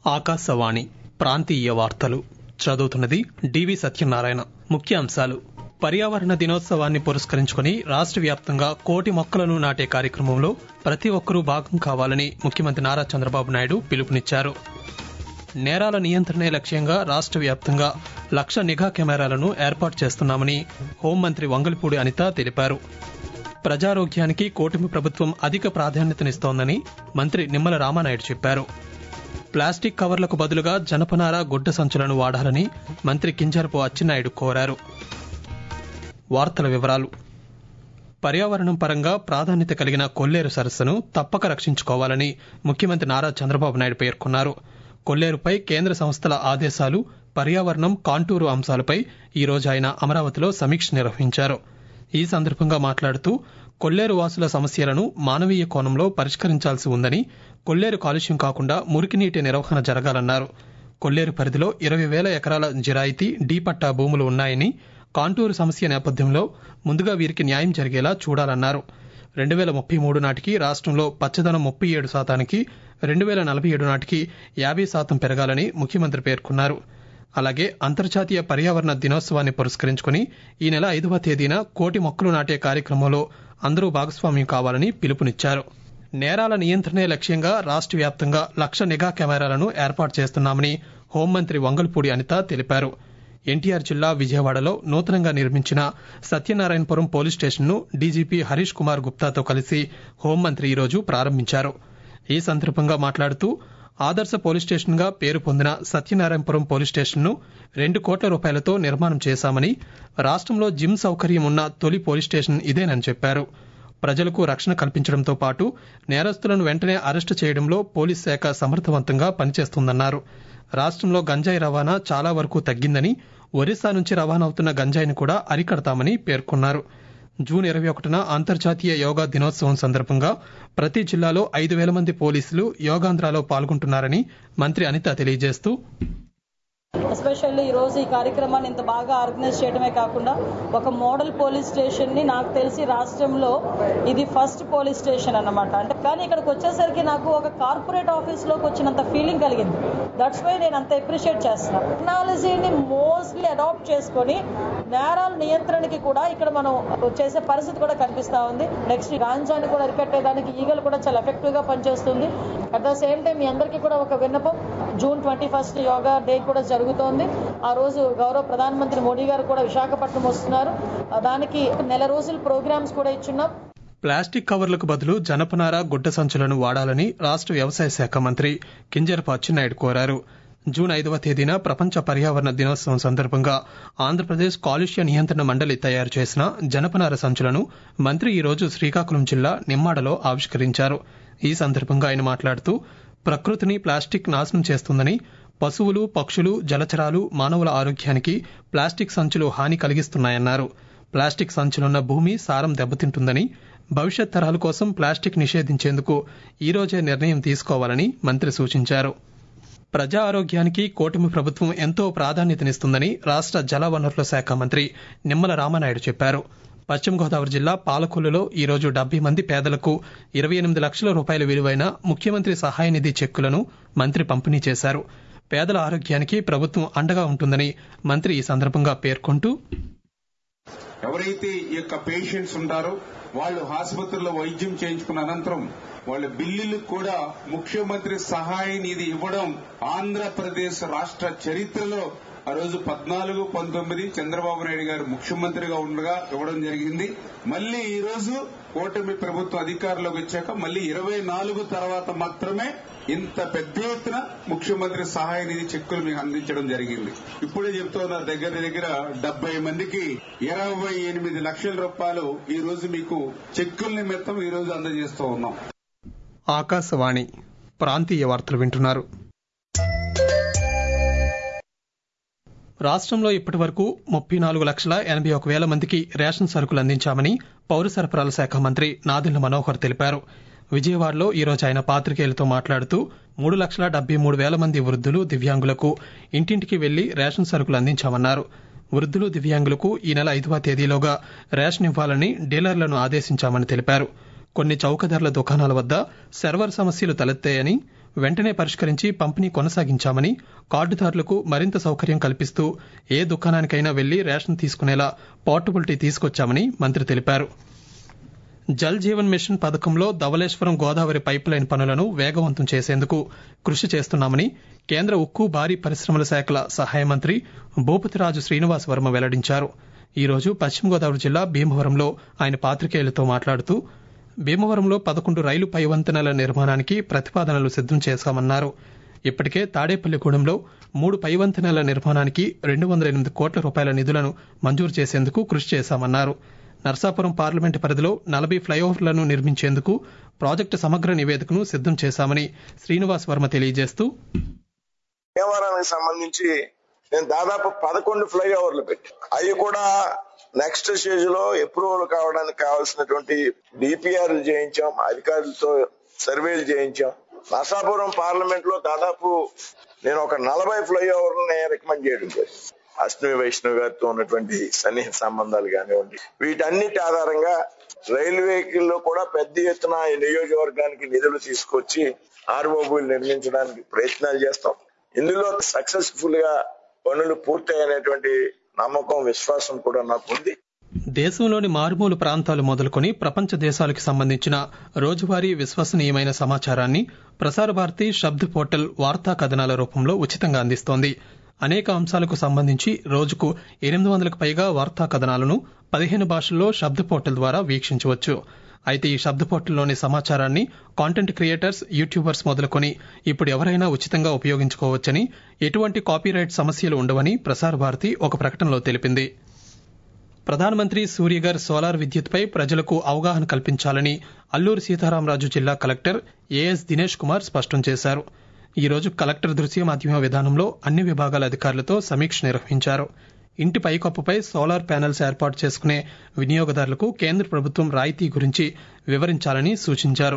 ఆకాశవాణి ప్రాంతీయ వార్తలు చదువుతున్నది డివి సత్యనారాయణ ముఖ్యాంశాలు పర్యావరణ దినోత్సవాన్ని పురస్కరించుకుని రాష్ట్ర వ్యాప్తంగా కోటి మొక్కలను నాటే కార్యక్రమంలో ప్రతి ఒక్కరూ భాగం కావాలని ముఖ్యమంత్రి నారా చంద్రబాబు నాయుడు పిలుపునిచ్చారు నేరాల నియంత్రణే లక్ష్యంగా రాష్ట్ర వ్యాప్తంగా లక్ష నిఘా కెమెరాలను ఏర్పాటు చేస్తున్నామని హోంమంత్రి వంగల్పూడి అనిత తెలిపారు ప్రజారోగ్యానికి కూటమి ప్రభుత్వం అధిక ప్రాధాన్యతనిస్తోందని మంత్రి నిమ్మల రామానాయుడు చెప్పారు ప్లాస్టిక్ కవర్లకు బదులుగా జనపనార గుడ్డ సంచులను వాడాలని మంత్రి కింజరపు అచ్చెన్నాయుడు కోరారు వార్తల వివరాలు పర్యావరణం పరంగా ప్రాధాన్యత కలిగిన కొల్లేరు సరస్సును తప్పక రక్షించుకోవాలని ముఖ్యమంత్రి నారా చంద్రబాబు నాయుడు పేర్కొన్నారు కొల్లేరుపై కేంద్ర సంస్థల ఆదేశాలు పర్యావరణం కాంటూరు అంశాలపై ఈ రోజు ఆయన అమరావతిలో సమీక్ష నిర్వహించారు ఈ సందర్భంగా మాట్లాడుతూ కొల్లేరు వాసుల సమస్యలను మానవీయ కోణంలో పరిష్కరించాల్సి ఉందని కొల్లేరు కాలుష్యం కాకుండా మురికినీటి నిర్వహణ జరగాలన్నారు కొల్లేరు పరిధిలో ఇరవై వేల ఎకరాల జిరాయితీ డీ పట్టా భూములు ఉన్నాయని కాంటూరు సమస్య నేపథ్యంలో ముందుగా వీరికి న్యాయం జరిగేలా చూడాలన్నారు రెండు వేల ముప్పై మూడు నాటికి రాష్ట్రంలో పచ్చదనం ముప్పై ఏడు శాతానికి రెండు వేల నలభై ఏడు నాటికి యాభై శాతం పెరగాలని ముఖ్యమంత్రి పేర్కొన్నారు అలాగే అంతర్జాతీయ పర్యావరణ దినోత్సవాన్ని పురస్కరించుకుని ఈ నెల ఐదవ తేదీన కోటి మొక్కలు నాటే కార్యక్రమంలో అందరూ భాగస్వామ్యం కావాలని పిలుపునిచ్చారు నేరాల నియంత్రణే లక్ష్యంగా రాష్ట్ర వ్యాప్తంగా లక్ష నిఘా కెమెరాలను ఏర్పాటు చేస్తున్నామని హోంమంత్రి వంగల్పూడి అనిత తెలిపారు ఎన్టీఆర్ జిల్లా విజయవాడలో నూతనంగా నిర్మించిన సత్యనారాయణపురం పోలీస్ స్టేషన్ను డీజీపీ హరీష్ కుమార్ గుప్తాతో కలిసి హోంమంత్రి ఈరోజు ప్రారంభించారు ఈ సందర్భంగా మాట్లాడుతూ ఆదర్శ పోలీస్ స్టేషన్ గా పేరు పొందిన సత్యనారాయణపురం పోలీస్ స్టేషన్ ను రెండు కోట్ల రూపాయలతో నిర్మాణం చేశామని రాష్ట్రంలో జిమ్ సౌకర్యం ఉన్న తొలి పోలీస్ స్టేషన్ ఇదేనని చెప్పారు ప్రజలకు రక్షణ కల్పించడంతో పాటు నేరస్తులను వెంటనే అరెస్టు చేయడంలో పోలీస్ శాఖ సమర్థవంతంగా పనిచేస్తుందన్నారు రాష్ట్రంలో గంజాయి రవాణా చాలా వరకు తగ్గిందని ఒరిస్సా నుంచి రవాణా అవుతున్న గంజాయిని కూడా అరికడతామని పేర్కొన్నారు జూన్ ఇరవై ఒకటిన అంతర్జాతీయ యోగా దినోత్సవం సందర్భంగా ప్రతి జిల్లాలో ఐదు వేల మంది పోలీసులు యోగాంధ్రాలో పాల్గొంటున్నారని మంత్రి అనిత తెలియజేస్తూ ఎస్పెషల్లీ ఈ రోజు ఈ కార్యక్రమాన్ని ఇంత బాగా ఆర్గనైజ్ చేయడమే కాకుండా ఒక మోడల్ పోలీస్ స్టేషన్ ని నాకు తెలిసి రాష్ట్రంలో ఇది ఫస్ట్ పోలీస్ స్టేషన్ అన్నమాట అంటే కానీ ఇక్కడికి వచ్చేసరికి నాకు ఒక కార్పొరేట్ ఆఫీస్ లోకి వచ్చినంత ఫీలింగ్ కలిగింది దట్స్ వై నేను అంత అప్రిషియేట్ చేస్తున్నాను టెక్నాలజీని మోస్ట్లీ అడాప్ట్ చేసుకొని నేరాల నియంత్రణకి కూడా ఇక్కడ మనం చేసే పరిస్థితి కూడా కనిపిస్తా ఉంది నెక్స్ట్ గాంజాని కూడా అరికట్టేదానికి ఈగలు కూడా చాలా ఎఫెక్టివ్ గా పనిచేస్తుంది అట్ ద సేమ్ టైం మీ అందరికీ కూడా ఒక విన్నపం June twenty first Yoga Day కూడా జరుగుతోంది ఆ రోజు గౌరవ ప్రధానమంత్రి మోడీ గారు కూడా విశాఖపట్నం వస్తున్నారు దానికి నెల రోజుల ప్రోగ్రామ్స్ కూడా ఇచ్చున్నాం ప్లాస్టిక్ కవర్లకు బదులు జనపనార గుడ్డ సంచులను వాడాలని రాష్ట్ర వ్యవసాయ శాఖ మంత్రి కింజరపు అచ్చెన్నాయుడు కోరారు జూన్ ఐదవ తేదీన ప్రపంచ పర్యావరణ దినోత్సవం సందర్భంగా ఆంధ్రప్రదేశ్ కాలుష్య నియంత్రణ మండలి తయారు చేసిన జనపనార సంచులను మంత్రి ఈ రోజు శ్రీకాకుళం జిల్లా నిమ్మాడలో ఆవిష్కరించారు ఈ సందర్భంగా ఆయన మాట్లాడుతూ ప్రకృతిని ప్లాస్టిక్ నాశనం చేస్తుందని పశువులు పక్షులు జలచరాలు మానవుల ఆరోగ్యానికి ప్లాస్టిక్ సంచులు హాని కలిగిస్తున్నాయన్నారు ప్లాస్టిక్ సంచులున్న భూమి సారం దెబ్బతింటుందని భవిష్యత్ తరాల కోసం ప్లాస్టిక్ నిషేధించేందుకు ఈ రోజే నిర్ణయం తీసుకోవాలని మంత్రి సూచించారు ప్రజా ఆరోగ్యానికి కూటమి ప్రభుత్వం ఎంతో ప్రాధాన్యతనిస్తుందని రాష్ట్ర జలవనరుల శాఖ మంత్రి నిమ్మల రామానాయుడు చెప్పారు పశ్చిమ గోదావరి జిల్లా పాలకొల్లులో ఈ రోజు డెబ్బై మంది పేదలకు ఇరవై ఎనిమిది లక్షల రూపాయల విలువైన ముఖ్యమంత్రి సహాయ నిధి చెక్కులను మంత్రి పంపిణీ చేశారు పేదల ఆరోగ్యానికి ప్రభుత్వం అండగా ఉంటుందని మంత్రి ఈ సందర్భంగా పేర్కొంటూ ఎవరైతే ఈ యొక్క పేషెంట్స్ ఉంటారో వాళ్ళు ఆసుపత్రిలో వైద్యం చేయించుకున్న అనంతరం వాళ్ళ బిల్లులకు కూడా ముఖ్యమంత్రి సహాయ నిధి ఇవ్వడం ఆంధ్రప్రదేశ్ రాష్ట్ర చరిత్రలో ఆ రోజు పద్నాలుగు పంతొమ్మిది చంద్రబాబు నాయుడు గారు ముఖ్యమంత్రిగా ఉండగా ఇవ్వడం జరిగింది మళ్ళీ ఈ రోజు కూటమి ప్రభుత్వం అధికారంలోకి వచ్చాక మళ్ళీ ఇరవై నాలుగు తర్వాత మాత్రమే ఇంత పెద్ద ఎత్తున ముఖ్యమంత్రి సహాయ నిధి చెక్కులు మీకు అందించడం జరిగింది ఇప్పుడే చెప్తున్న దగ్గర దగ్గర డెబ్బై మందికి ఇరవై ఎనిమిది లక్షల రూపాయలు ఈ రోజు మీకు చెక్కుల నిమిత్తం ఈ రోజు అందజేస్తూ ఉన్నాం ఆకాశవాణి ప్రాంతీయ వార్తలు వింటున్నారు రాష్ట్రంలో ఇప్పటి వరకు ముప్పై నాలుగు లక్షల ఎనభై ఒక వేల మందికి రేషన్ సరుకులు అందించామని పౌర సరఫరాల శాఖ మంత్రి నాదెండ్ల మనోహర్ తెలిపారు విజయవాడలో ఈ రోజు ఆయన పాత్రికేయులతో మాట్లాడుతూ మూడు లక్షల డెబ్బై మూడు వేల మంది వృద్ధులు దివ్యాంగులకు ఇంటింటికి వెళ్లి రేషన్ సరుకులు అందించామన్నారు వృద్ధులు దివ్యాంగులకు ఈ నెల ఐదవ తేదీలోగా రేషన్ ఇవ్వాలని డీలర్లను ఆదేశించామని తెలిపారు కొన్ని చౌక ధరల దుకాణాల వద్ద సర్వర్ సమస్యలు తలెత్తాయని వెంటనే పరిష్కరించి పంపిణీ కొనసాగించామని కార్డుదారులకు మరింత సౌకర్యం కల్పిస్తూ ఏ దుకాణానికైనా వెళ్లి రేషన్ తీసుకునేలా పోర్టబిలిటీ తీసుకొచ్చామని మంత్రి తెలిపారు జల్ జీవన్ మిషన్ పథకంలో ధవలేశ్వరం గోదావరి పైప్ లైన్ పనులను వేగవంతం చేసేందుకు కృషి చేస్తున్నామని కేంద్ర ఉక్కు భారీ పరిశ్రమల శాఖల సహాయ మంత్రి భూపతిరాజు శ్రీనివాస్ వర్మ వెల్లడించారు ఈ రోజు పశ్చిమ గోదావరి జిల్లా భీమవరంలో ఆయన పాత్రికేయులతో మాట్లాడుతూ భీమవరంలో పదకొండు రైలు పై వంతెనల నిర్మాణానికి ప్రతిపాదనలు సిద్దం చేశామన్నారు ఇప్పటికే తాడేపల్లిగూడెంలో మూడు పై వంతెనల నిర్మాణానికి రెండు వందల ఎనిమిది కోట్ల రూపాయల నిధులను మంజూరు చేసేందుకు కృషి చేశామన్నారు నర్సాపురం పార్లమెంటు పరిధిలో నలభై ఫ్లైఓవర్లను నిర్మించేందుకు ప్రాజెక్టు సమగ్ర నివేదికను సిద్దం చేశామని శ్రీనివాస్ వర్మ తెలియజేస్తూ భీమవరానికి సంబంధించి నేను దాదాపు పదకొండు ఫ్లైఓవర్లు పెట్టి అవి కూడా నెక్స్ట్ స్టేజ్ లో అప్రూవల్ కావడానికి కావాల్సినటువంటి డిపిఆర్లు చేయించాం అధికారులతో సర్వేలు చేయించాం నర్సాపురం పార్లమెంట్ లో దాదాపు నేను ఒక నలభై ఫ్లైఓవర్లని రికమెండ్ చేయడం జరిగింది అశ్విని వైష్ణవ్ గారితో ఉన్నటువంటి సన్నిహిత సంబంధాలు కానివ్వండి వీటన్నిటి ఆధారంగా రైల్వేలో కూడా పెద్ద ఎత్తున ఈ నియోజకవర్గానికి నిధులు తీసుకొచ్చి ఆర్ఓబీలు నిర్మించడానికి ప్రయత్నాలు చేస్తాం ఇందులో సక్సెస్ఫుల్ గా పనులు పూర్తయినటువంటి నమ్మకం విశ్వాసం కూడా నాకు ఉంది దేశంలోని మారుమూల ప్రాంతాలు మొదలుకొని ప్రపంచ దేశాలకు సంబంధించిన రోజువారీ విశ్వసనీయమైన సమాచారాన్ని ప్రసార భారతి శబ్ద పోర్టల్ వార్తా కథనాల రూపంలో ఉచితంగా అందిస్తోంది అనేక అంశాలకు సంబంధించి రోజుకు ఎనిమిది వందలకు పైగా వార్తా కథనాలను పదిహేను భాషల్లో శబ్ద పోర్టల్ ద్వారా వీక్షించవచ్చు అయితే ఈ శబ్ద పోర్టల్లోని సమాచారాన్ని కాంటెంట్ క్రియేటర్స్ యూట్యూబర్స్ మొదలుకొని ఇప్పుడు ఎవరైనా ఉచితంగా ఉపయోగించుకోవచ్చని ఎటువంటి కాపీరైట్ సమస్యలు ఉండవని ప్రసార భారతి ఒక ప్రకటనలో తెలిపింది ప్రధానమంత్రి సూర్యగర్ సోలార్ విద్యుత్పై ప్రజలకు అవగాహన కల్పించాలని అల్లూరు సీతారామరాజు జిల్లా కలెక్టర్ ఏఎస్ దినేష్ కుమార్ స్పష్టం చేశారు ఈ రోజు కలెక్టర్ దృశ్య మాధ్యమ విధానంలో అన్ని విభాగాల అధికారులతో సమీక్ష నిర్వహించారు ఇంటి పైకప్పుపై సోలార్ ప్యానెల్స్ ఏర్పాటు చేసుకునే వినియోగదారులకు కేంద్ర ప్రభుత్వం రాయితీ గురించి వివరించాలని సూచించారు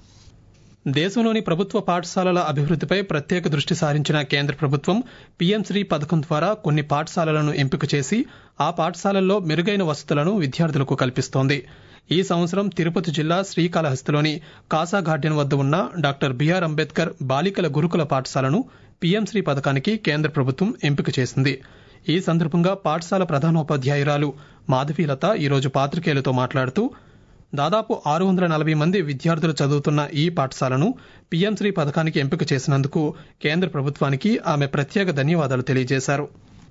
దేశంలోని ప్రభుత్వ పాఠశాలల అభివృద్ధిపై ప్రత్యేక దృష్టి సారించిన కేంద్ర ప్రభుత్వం పీఎం శ్రీ పథకం ద్వారా కొన్ని పాఠశాలలను ఎంపిక చేసి ఆ పాఠశాలల్లో మెరుగైన వసతులను విద్యార్థులకు కల్పిస్తోంది ఈ సంవత్సరం తిరుపతి జిల్లా శ్రీకాళహస్తిలోని కాసా గార్డెన్ వద్ద ఉన్న డాక్టర్ బిఆర్ అంబేద్కర్ బాలికల గురుకుల పాఠశాలను పీఎం శ్రీ పథకానికి కేంద్ర ప్రభుత్వం ఎంపిక చేసింది ఈ సందర్భంగా పాఠశాల ప్రధానోపాధ్యాయురాలు మాధవీలత ఈరోజు పాత్రికేయులతో మాట్లాడుతూ దాదాపు ఆరు వందల నలభై మంది విద్యార్థులు చదువుతున్న ఈ పాఠశాలను పీఎం శ్రీ పథకానికి ఎంపిక చేసినందుకు కేంద్ర ప్రభుత్వానికి ఆమె ప్రత్యేక ధన్యవాదాలు తెలియజేశారు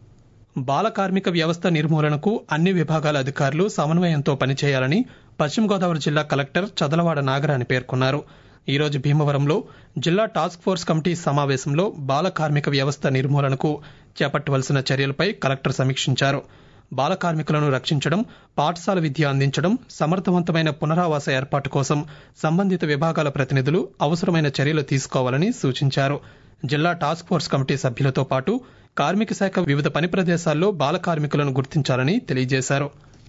బాల కార్మిక వ్యవస్థ నిర్మూలనకు అన్ని విభాగాల అధికారులు సమన్వయంతో పనిచేయాలని పశ్చిమ గోదావరి జిల్లా కలెక్టర్ చదలవాడ నాగరాణి పేర్కొన్నారు ఈ రోజు భీమవరంలో జిల్లా టాస్క్ ఫోర్స్ కమిటీ సమావేశంలో బాల కార్మిక వ్యవస్థ నిర్మూలనకు చేపట్టవలసిన చర్యలపై కలెక్టర్ సమీక్షించారు బాల కార్మికులను రక్షించడం పాఠశాల విద్య అందించడం సమర్థవంతమైన పునరావాస ఏర్పాటు కోసం సంబంధిత విభాగాల ప్రతినిధులు అవసరమైన చర్యలు తీసుకోవాలని సూచించారు జిల్లా టాస్క్ ఫోర్స్ కమిటీ సభ్యులతో పాటు కార్మిక శాఖ వివిధ పని ప్రదేశాల్లో బాల కార్మికులను గుర్తించాలని తెలియజేశారు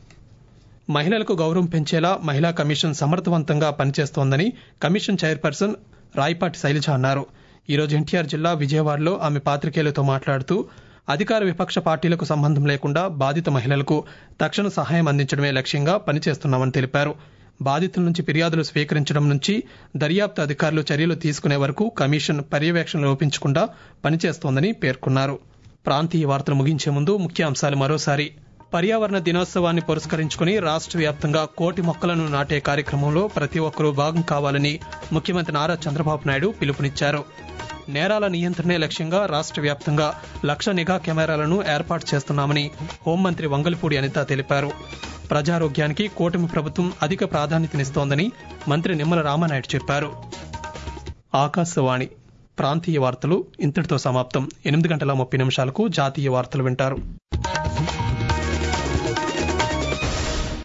మహిళలకు గౌరవం పెంచేలా మహిళా కమిషన్ సమర్థవంతంగా పనిచేస్తోందని కమిషన్ చైర్పర్సన్ రాయపాటి శైలజ అన్నారు ఈరోజు ఎన్టీఆర్ జిల్లా విజయవాడలో ఆమె పాత్రికేయులతో మాట్లాడుతూ అధికార విపక్ష పార్టీలకు సంబంధం లేకుండా బాధిత మహిళలకు తక్షణ సహాయం అందించడమే లక్ష్యంగా పనిచేస్తున్నామని తెలిపారు బాధితుల నుంచి ఫిర్యాదులు స్వీకరించడం నుంచి దర్యాప్తు అధికారులు చర్యలు తీసుకునే వరకు కమిషన్ పర్యవేక్షణ లోపించకుండా పనిచేస్తోందని పేర్కొన్నారు ప్రాంతీయ వార్తలు ముగించే ముందు ముఖ్యాంశాలు మరోసారి పర్యావరణ దినోత్సవాన్ని పురస్కరించుకుని రాష్ట్ర వ్యాప్తంగా కోటి మొక్కలను నాటే కార్యక్రమంలో ప్రతి ఒక్కరూ భాగం కావాలని ముఖ్యమంత్రి నారా చంద్రబాబు నాయుడు పిలుపునిచ్చారు నేరాల నియంత్రణే లక్ష్యంగా రాష్ట్ర వ్యాప్తంగా లక్ష నిఘా కెమెరాలను ఏర్పాటు చేస్తున్నామని హోంమంత్రి వంగలపూడి అనిత తెలిపారు ప్రజారోగ్యానికి కూటమి ప్రభుత్వం అధిక ప్రాధాన్యతనిస్తోందని మంత్రి నిమ్మల రామానాయుడు చెప్పారు ఆకాశవాణి ప్రాంతీయ వార్తలు ఇంతటితో సమాప్తం ఎనిమిది గంటల ముప్పై నిమిషాలకు జాతీయ వార్తలు వింటారు